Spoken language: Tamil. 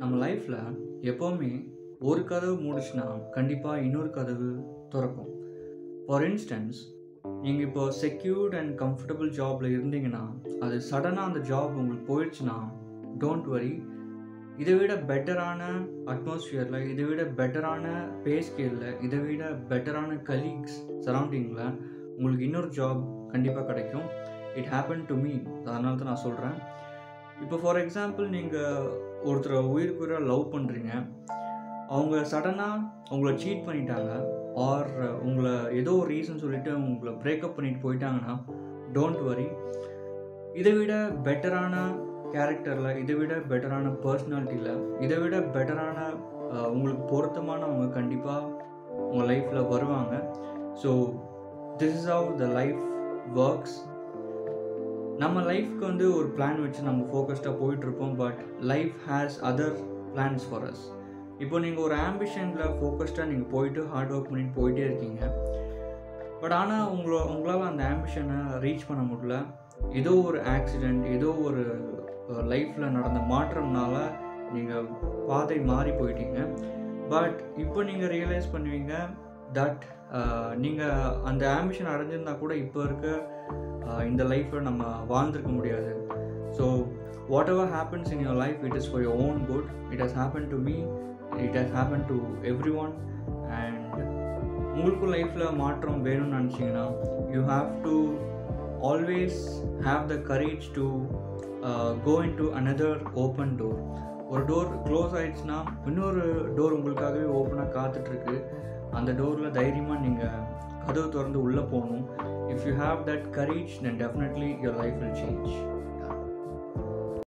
நம்ம லைஃப்பில் எப்போவுமே ஒரு கதவு மூடிச்சுன்னா கண்டிப்பாக இன்னொரு கதவு திறக்கும் ஃபார் இன்ஸ்டன்ஸ் நீங்கள் இப்போ செக்யூர்ட் அண்ட் கம்ஃபர்டபுள் ஜாபில் இருந்தீங்கன்னா அது சடனாக அந்த ஜாப் உங்களுக்கு போயிடுச்சுன்னா டோன்ட் வரி இதை விட பெட்டரான அட்மாஸ்ஃபியரில் இதை விட பெட்டரான பே ஸ்கேலில் இதை விட பெட்டரான கலீக்ஸ் சரௌண்டிங்கில் உங்களுக்கு இன்னொரு ஜாப் கண்டிப்பாக கிடைக்கும் இட் ஹேப்பன் டு மீ அதனால தான் நான் சொல்கிறேன் இப்போ ஃபார் எக்ஸாம்பிள் நீங்கள் ஒருத்தரை உயிருக்குயிராக லவ் பண்ணுறீங்க அவங்க சடனாக உங்களை சீட் பண்ணிட்டாங்க ஆர் உங்களை ஏதோ ஒரு ரீசன் சொல்லிவிட்டு உங்களை பிரேக்கப் பண்ணிட்டு போயிட்டாங்கன்னா டோன்ட் வரி இதை விட பெட்டரான கேரக்டரில் இதை விட பெட்டரான பர்சனாலிட்டியில் இதை விட பெட்டரான உங்களுக்கு பொருத்தமானவங்க கண்டிப்பாக உங்கள் லைஃப்பில் வருவாங்க so this is how the life works நம்ம லைஃப்க்கு வந்து ஒரு பிளான் வச்சு நம்ம ஃபோக்கஸ்டாக போயிட்டுருப்போம் but life has other plans for us இப்போ நீங்கள் ஒரு ஆம்பிஷனில் ஃபோக்கஸ்டாக நீங்கள் போயிட்டு ஹார்ட் ஒர்க் பண்ணிட்டு போயிட்டே இருக்கீங்க பட் ஆனால் உங்களோ உங்களால் அந்த ஆம்பிஷனை ரீச் பண்ண முடியல ஏதோ ஒரு ஆக்சிடெண்ட் ஏதோ ஒரு லைஃப்பில் நடந்த மாற்றம்னால நீங்கள் பாதை மாறி போயிட்டீங்க பட் இப்போ நீங்கள் ரியலைஸ் பண்ணுவீங்க தட் நீங்கள் அந்த ஆம்பிஷன் அடைஞ்சிருந்தா கூட இப்போ இருக்க இந்த லைஃப்பில் நம்ம வாழ்ந்துருக்க முடியாது so whatever happens in your life it is for your own good it has happen to me it has happen to everyone and உங்களுக்கும் லைஃப்பில் மாற்றம் வேணும்னு நினச்சிங்கன்னா you have to always have the courage to go into another open door ஒரு டோர் க்ளோஸ் ஆயிடுச்சுன்னா இன்னொரு டோர் உங்களுக்காகவே ஓப்பனாக காத்துட்ருக்கு அந்த டோரில் தைரியமாக நீங்கள் கதவு திறந்து உள்ளே போகணும் if you have that courage then definitely your life will change